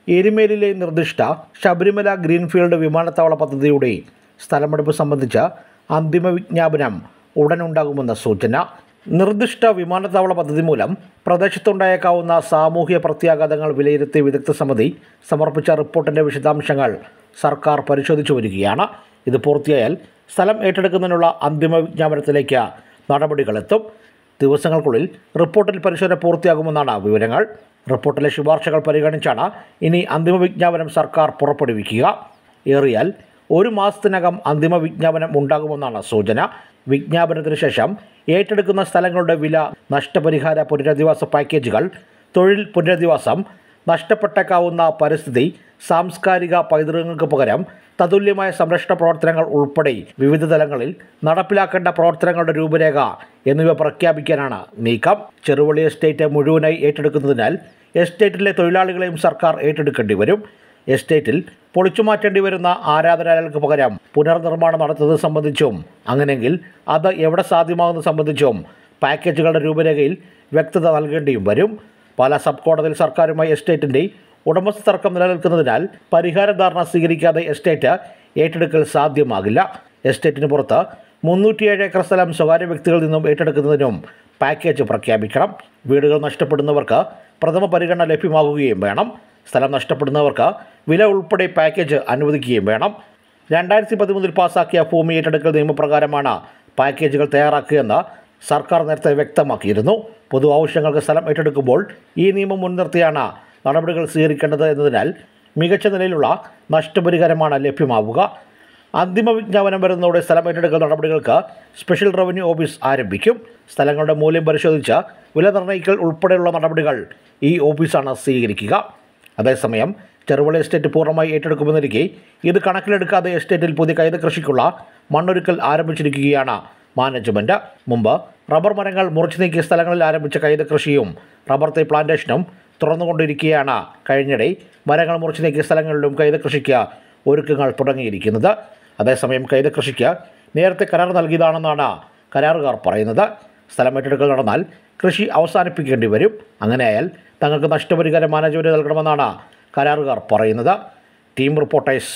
എരുമേലിയിലെ നിർദ്ദിഷ്ട ശബരിമല ഗ്രീൻഫീൽഡ് വിമാനത്താവള പദ്ധതിയുടെ സ്ഥലമെടുപ്പ് സംബന്ധിച്ച അന്തിമ വിജ്ഞാപനം ഉടനുണ്ടാകുമെന്ന സൂചന നിർദ്ദിഷ്ട വിമാനത്താവള പദ്ധതി മൂലം പ്രദേശത്തുണ്ടായേക്കാവുന്ന സാമൂഹ്യ പ്രത്യാഘാതങ്ങൾ വിലയിരുത്തിയ വിദഗ്ധ സമിതി സമർപ്പിച്ച റിപ്പോർട്ടിൻ്റെ വിശദാംശങ്ങൾ സർക്കാർ പരിശോധിച്ചു വരികയാണ് ഇത് പൂർത്തിയായാൽ സ്ഥലം ഏറ്റെടുക്കുന്നതിനുള്ള അന്തിമ വിജ്ഞാപനത്തിലേക്ക് നടപടികളെത്തും ദിവസങ്ങൾക്കുള്ളിൽ റിപ്പോർട്ടിൽ പരിശോധന പൂർത്തിയാകുമെന്നാണ് വിവരങ്ങൾ റിപ്പോർട്ടിലെ ശുപാർശകൾ പരിഗണിച്ചാണ് ഇനി അന്തിമ വിജ്ഞാപനം സർക്കാർ പുറപ്പെടുവിക്കുക ഏറിയാൽ ഒരു മാസത്തിനകം അന്തിമ വിജ്ഞാപനം ഉണ്ടാകുമെന്നാണ് സൂചന വിജ്ഞാപനത്തിന് ശേഷം ഏറ്റെടുക്കുന്ന സ്ഥലങ്ങളുടെ വില നഷ്ടപരിഹാര പുനരധിവാസ പാക്കേജുകൾ തൊഴിൽ പുനരധിവാസം നഷ്ടപ്പെട്ടേക്കാവുന്ന പരിസ്ഥിതി സാംസ്കാരിക പൈതൃകങ്ങൾക്ക് പകരം തതുല്യമായ സംരക്ഷണ പ്രവർത്തനങ്ങൾ ഉൾപ്പെടെ വിവിധ തലങ്ങളിൽ നടപ്പിലാക്കേണ്ട പ്രവർത്തനങ്ങളുടെ രൂപരേഖ എന്നിവ പ്രഖ്യാപിക്കാനാണ് നീക്കം ചെറുവള്ളി എസ്റ്റേറ്റ് മുഴുവനായി ഏറ്റെടുക്കുന്നതിനാൽ എസ്റ്റേറ്റിലെ തൊഴിലാളികളെയും സർക്കാർ ഏറ്റെടുക്കേണ്ടി വരും എസ്റ്റേറ്റിൽ പൊളിച്ചുമാറ്റേണ്ടി വരുന്ന ആരാധനാലയങ്ങൾക്ക് പകരം പുനർനിർമ്മാണം നടത്തുന്നത് സംബന്ധിച്ചും അങ്ങനെയെങ്കിൽ അത് എവിടെ സാധ്യമാകുന്നത് സംബന്ധിച്ചും പാക്കേജുകളുടെ രൂപരേഖയിൽ വ്യക്തത നൽകേണ്ടിയും വരും പല സബ് കോടതിയിൽ സർക്കാരുമായി എസ്റ്റേറ്റിൻ്റെ ഉടമസ്ഥ തർക്കം നിലനിൽക്കുന്നതിനാൽ പരിഹാര ധാരണ സ്വീകരിക്കാതെ എസ്റ്റേറ്റ് ഏറ്റെടുക്കൽ സാധ്യമാകില്ല എസ്റ്റേറ്റിന് പുറത്ത് മുന്നൂറ്റിയേഴ് ഏക്കർ സ്ഥലം സ്വകാര്യ വ്യക്തികളിൽ നിന്നും ഏറ്റെടുക്കുന്നതിനും പാക്കേജ് പ്രഖ്യാപിക്കണം വീടുകൾ നഷ്ടപ്പെടുന്നവർക്ക് പ്രഥമ പരിഗണന ലഭ്യമാകുകയും വേണം സ്ഥലം നഷ്ടപ്പെടുന്നവർക്ക് വില ഉൾപ്പെടെ പാക്കേജ് അനുവദിക്കുകയും വേണം രണ്ടായിരത്തി പതിമൂന്നിൽ പാസാക്കിയ ഭൂമി ഏറ്റെടുക്കൽ നിയമപ്രകാരമാണ് പാക്കേജുകൾ തയ്യാറാക്കുകയെന്ന് സർക്കാർ നേരത്തെ വ്യക്തമാക്കിയിരുന്നു പൊതു ആവശ്യങ്ങൾക്ക് സ്ഥലം ഏറ്റെടുക്കുമ്പോൾ ഈ നിയമം മുൻനിർത്തിയാണ് നടപടികൾ സ്വീകരിക്കേണ്ടത് എന്നതിനാൽ മികച്ച നിലയിലുള്ള നഷ്ടപരിഹാരമാണ് ലഭ്യമാവുക അന്തിമ വിജ്ഞാപനം വരുന്നതോടെ സ്ഥലം ഏറ്റെടുക്കൽ നടപടികൾക്ക് സ്പെഷ്യൽ റവന്യൂ ഓഫീസ് ആരംഭിക്കും സ്ഥലങ്ങളുടെ മൂല്യം പരിശോധിച്ച് വില നിർണ്ണയിക്കൽ ഉൾപ്പെടെയുള്ള നടപടികൾ ഈ ഓഫീസാണ് സ്വീകരിക്കുക അതേസമയം ചെറുവള്ളി എസ്റ്റേറ്റ് പൂർണ്ണമായി ഏറ്റെടുക്കുമെന്നിരിക്കെ ഇത് കണക്കിലെടുക്കാതെ എസ്റ്റേറ്റിൽ പുതിയ കൈത കൃഷിക്കുള്ള മണ്ണൊരുക്കൽ ആരംഭിച്ചിരിക്കുകയാണ് മാനേജ്മെൻറ്റ് മുമ്പ് റബ്ബർ മരങ്ങൾ മുറിച്ചു നീക്കിയ സ്ഥലങ്ങളിൽ ആരംഭിച്ച കൈത കൃഷിയും റബ്ബർ തൈ പ്ലാന്റേഷനും തുറന്നുകൊണ്ടിരിക്കുകയാണ് കഴിഞ്ഞിടെ മരങ്ങൾ മുറിച്ചു നീക്കിയ സ്ഥലങ്ങളിലും കൈത കൃഷിക്ക് ഒരുക്കങ്ങൾ തുടങ്ങിയിരിക്കുന്നത് അതേസമയം കൈത കൃഷിക്ക് നേരത്തെ കരാർ നൽകിയതാണെന്നാണ് കരാറുകാർ പറയുന്നത് സ്ഥലം ഏറ്റെടുക്കൽ നടന്നാൽ കൃഷി അവസാനിപ്പിക്കേണ്ടി വരും അങ്ങനെയായാൽ തങ്ങൾക്ക് നഷ്ടപരിഹാരം മാനേജ്മെൻറ്റ് നൽകണമെന്നാണ് കരാറുകാർ പറയുന്നത് ടീം റിപ്പോർട്ടേഴ്സ്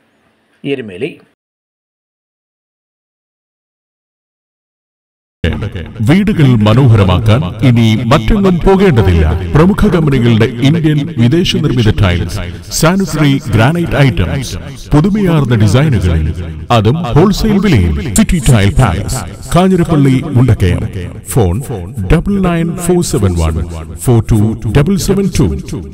എരുമേലി വീടുകൾ മനോഹരമാക്കാൻ ഇനി മറ്റെങ്ങും പോകേണ്ടതില്ല പ്രമുഖ കമ്പനികളുടെ ഇന്ത്യൻ വിദേശ നിർമ്മിത ടൈൽസ് സാനിറ്ററി ഗ്രാനൈറ്റ് ഐറ്റംസ് പുതുമയാർന്ന ഡിസൈനുകളിൽ അതും ഹോൾസെയിൽ വിലയിൽ city tile palace Kanjirappally Mundakayam phone double nine four seven one four two double seven to